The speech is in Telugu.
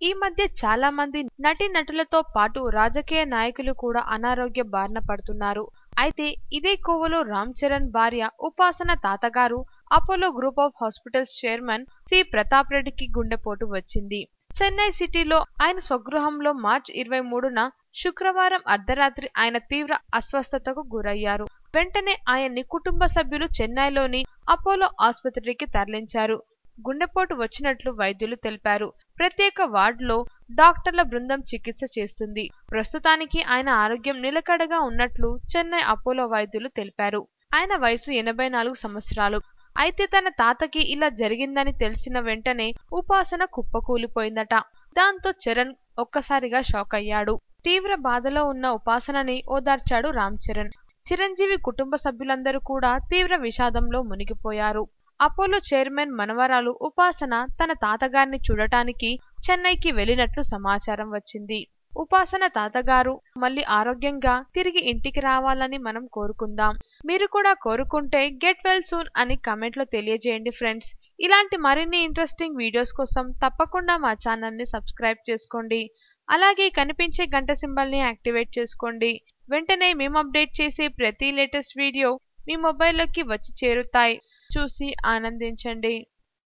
ఈ మధ్య చాలా మంది నటి నటులతో పాటు రాజకీయ నాయకులు కూడా అనారోగ్య బారిన పడుతున్నారు అయితే ఇదే కోవలో రామ్ చరణ్ భార్య ఉపాసన తాతగారు Apollo group of hospitals chairman C Pratap రెడ్డికి గుండెపోటు వచ్చింది చెన్నై సిటీలో ఆయన స్వగృహంలో మార్చి ఇరవై మూడున శుక్రవారం అర్ధరాత్రి ఆయన తీవ్ర అస్వస్థతకు గురయ్యారు వెంటనే ఆయన్ని కుటుంబ సభ్యులు చెన్నైలోని అపోలో ఆసుపత్రికి తరలించారు గుండెపోటు వచ్చినట్లు వైద్యులు తెలిపారు ప్రత్యేక వార్డులో డాక్టర్ల బృందం చికిత్స చేస్తుంది ప్రస్తుతానికి ఆయన ఆరోగ్యం నిలకడగా ఉన్నట్లు చెన్నై అపోలో వైద్యులు తెలిపారు ఆయన వయసు ఎనభై నాలుగు సంవత్సరాలు అయితే తన తాతకి ఇలా జరిగిందని తెలిసిన వెంటనే ఉపాసన కుప్పకూలిపోయిందట దాంతో చరణ్ ఒక్కసారిగా షాక్ అయ్యాడు తీవ్ర బాధలో ఉన్న ఉపాసనని ఓదార్చాడు రామ్ చరణ్ చిరంజీవి కుటుంబ సభ్యులందరూ కూడా తీవ్ర విషాదంలో మునిగిపోయారు అపోలో చైర్మన్ మనవరాలు ఉపాసన తన తాతగారిని చూడటానికి చెన్నైకి వెళ్ళినట్లు సమాచారం వచ్చింది ఉపాసన తాతగారు మళ్ళీ ఆరోగ్యంగా తిరిగి ఇంటికి రావాలని మనం కోరుకుందాం మీరు కూడా కోరుకుంటే గెట్ వెల్ సూన్ అని కామెంట్లో తెలియజేయండి ఫ్రెండ్స్ ఇలాంటి మరిన్ని ఇంట్రెస్టింగ్ వీడియోస్ కోసం తప్పకుండా మా ఛానల్ని సబ్స్క్రైబ్ చేసుకోండి అలాగే కనిపించే గంట సింబల్ని యాక్టివేట్ చేసుకోండి వెంటనే మేము అప్డేట్ చేసే ప్రతి లేటెస్ట్ వీడియో మీ మొబైల్లోకి వచ్చి చేరుతాయి చూసి ఆనందించండి